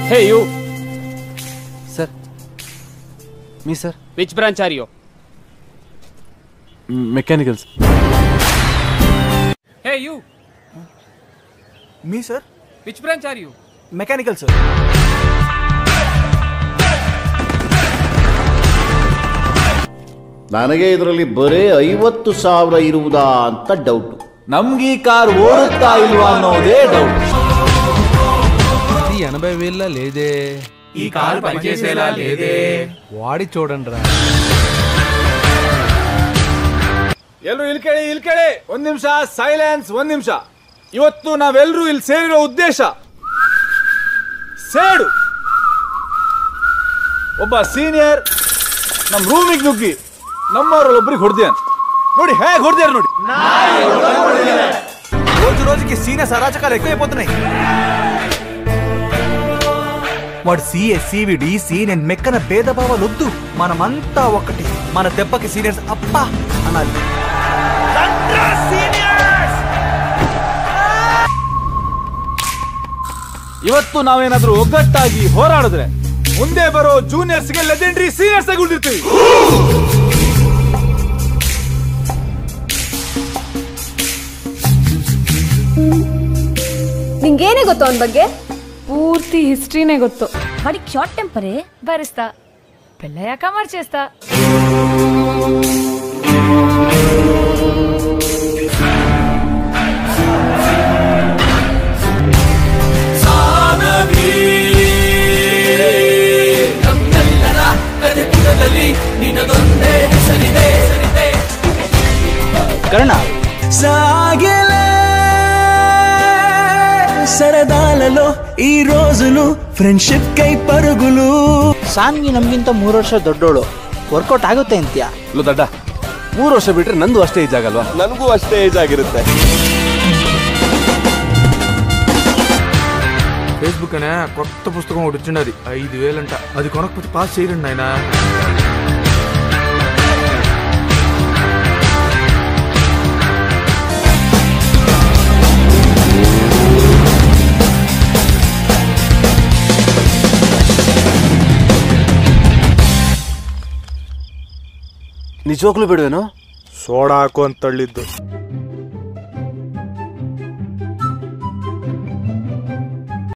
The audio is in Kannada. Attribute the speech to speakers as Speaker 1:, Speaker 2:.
Speaker 1: Hey, you.
Speaker 2: Sir me sir
Speaker 1: Which branch are you?
Speaker 2: Mechanicals
Speaker 1: Hey, you.
Speaker 3: Me sir
Speaker 1: Which branch are you?
Speaker 3: Mechanical sir
Speaker 4: ನನಗೆ ಇದರಲ್ಲಿ ಬರೀ ಐವತ್ತು ಸಾವಿರ ಇರುವುದಾ ಅಂತ ಡೌಟ್
Speaker 2: ನಮ್ಗೆ ಈ ಕಾರ್ ಓಡುತ್ತಾ ಇಲ್ವಾ ಅನ್ನೋದೇ ಡೌಟ್
Speaker 5: ఈ ఎనభై వేల లేదే
Speaker 3: ఈ కారు పనిచేసేలా లేదే
Speaker 5: వాడి చూడండి రా
Speaker 2: ಎಲ್ಲರೂ ಇಲ್ಲಿ ಕೇಳಿ ಇಲ್ಲಿ ಕೇಳಿ ಒಂದ್ ನಿಮಿಷ ಸೈಲೆನ್ಸ್ ಒಂದ್ ನಿಮಿಷ ಇವತ್ತು ನಾವೆಲ್ಲರೂ ಇಲ್ಲಿ ಸೇರಿರೋ ಉದ್ದೇಶ ಸೇಡು ಒಬ್ಬ ಸೀನಿಯರ್ ನಮ್ ರೂಮಿಗೆ ನುಗ್ಗಿ ನಮ್ಮವ್ರಲ್ಲಿ ಒಬ್ರಿಗೆ ಹೊಡೆದ್ಯಾನ ನೋಡಿ ಹೇಗೆ ಹೊಡೆದ್ಯಾರ ನೋಡಿ
Speaker 3: రోజు రోజుకి సీనియర్స్ అరాచకాలు ఎక్కువైపోతున్నాయి వాడు సిఏ సివిడి సి నేను మెక్కన భేదభావాలు వద్దు మనమంతా ఒకటి మన దెబ్బకి సీనియర్స్ అప్పా అనాలి
Speaker 2: ಇವತ್ತು ನಾವೇನಾದ್ರೂ ಒಗ್ಗಟ್ಟಾಗಿ ಹೋರಾಡಿದ್ರೆ ಮುಂದೆ ಬರೋ ಜೂನಿಯರ್ಸ್ಗೆ ಲೆಜೆಂಡ್ರಿ ಸೀನಿಯರ್ಸ್ ಆಗಿ ಉಳಿದಿರ್ತೀವಿ
Speaker 6: ನಿಂಗೇನೇ ಗೊತ್ತು ಅವನ ಬಗ್ಗೆ
Speaker 7: పూర్తి హిస్టరీనే గొత్తు
Speaker 6: వాడికి షార్ట్ టెంపరే
Speaker 7: భరిస్తా పెళ్ళయ్యాక మార్చేస్తా
Speaker 3: కరుణ
Speaker 8: సాగలే సరదాలలో ఈ రోజులు ఫ్రెండ్షిప్ కై పరుగులు
Speaker 9: ಸಾನ್ವಿ ನಮ್ಗಿಂತ ಮೂರು ವರ್ಷ ದೊಡ್ಡೋಳು ವರ್ಕೌಟ್ ಆಗುತ್ತೆ ಅಂತ್ಯ
Speaker 2: ಲೋ ದಡ್ಡ ಮೂರು ವರ್ಷ ಬಿಟ್ರೆ ನಂದು ಅಷ್ಟೇ ಏಜ್ ಆಗಲ್ವಾ
Speaker 10: ನನಗೂ ಅಷ್ಟೇ ಏಜ್ ಆಗಿರುತ್ತೆ
Speaker 5: ఫేస్బుక్ అనే కొత్త పుస్తకం ఒకటి వచ్చింది ఐదు వేలంట అది కొనకపోతే పాస్ చేయరండి ఆయన
Speaker 2: ನಿಜವಾಗ್ಲೂ ಬಿಡುವೇನೋ
Speaker 5: ಸೋಡಾ ಹಾಕು ಅಂತ ತಳ್ಳಿದ್ದು